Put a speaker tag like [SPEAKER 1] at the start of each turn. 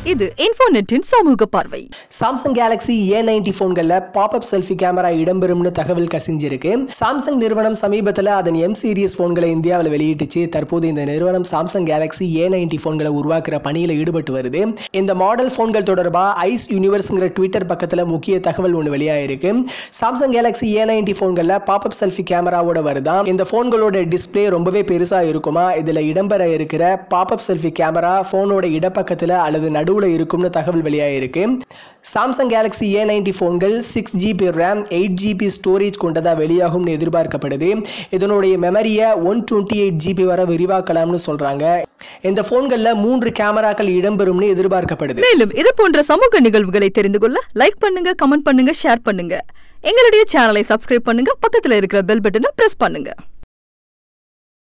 [SPEAKER 1] இது இன்ஃபோநெட்டின் சமூக பார்வை
[SPEAKER 2] சாம்சங் கேலக்ஸி ஏ நைன்டி ஃபோன்களில் பாப்அப் செல்ஃபி கேமரா இடம்பெறும்னு தகவல் கசிஞ்சிருக்கு சாம்சங் நிறுவனம் சமீபத்தில் அதன் எம் சீரிஸ் ஃபோன்களை இந்தியாவில் வெளியிட்டுச்சு தற்போது இந்த நிறுவனம் சாம்சங் கேலக்ஸி ஏ நைன்டி ஃபோன்களை உருவாக்குற பணியில் ஈடுபட்டு வருது இந்த மாடல் ஃபோன்கள் தொடர்பாக ஐஸ் யூனிவர்ஸ்ங்கிற ட்விட்டர் பக்கத்தில் முக்கிய தகவல் ஒன்று வெளியாயிருக்கு சாம்சங் கேலக்ஸி ஏ நைன்டி ஃபோன்களில் பாப்அப் செல்ஃபி கேமராவோட வருதாம் இந்த ஃபோன்களோட டிஸ்ப்ளே ரொம்பவே பெருசாக இருக்குமா இதில் இடம்பெற இருக்கிற பாப்அப் செல்ஃபி கேமரா ஃபோனோட இடப்பக்கத்தில் அல்லது நடுவில் இருக்கும்னு தகவல் வெளியாகிருக்கு சாம்சங் கேலக்ஸி ஏ நைன்டி ஃபோன்கள் six GB RAM eight GB storage கொண்டதாக வெளியாகும்னு எதிர்பார்க்கப்படுது இதனுடைய மெமரியை ஒன் டுவெண்ட்டி எயிட் ஜிபி வரை விரிவாக்கலாம்னு சொல்கிறாங்க இந்த ஃபோன்களில் மூன்று கேமராக்கள் இடம்பெறும்னு எதிர்பார்க்கப்படுது
[SPEAKER 1] மேலும் இது போன்ற சமூக நிகழ்வுகளை தெரிந்து கொள்ள லைக் பண்ணுங்க கமெண்ட் பண்ணுங்க ஷேர் பண்ணுங்க எங்களுடைய சேனலை சப்ஸ்கிரைப் பண்ணுங்க பக்கத்துல இருக்கிற பெல் பட்டனை பிரஸ் பண்ணுங்க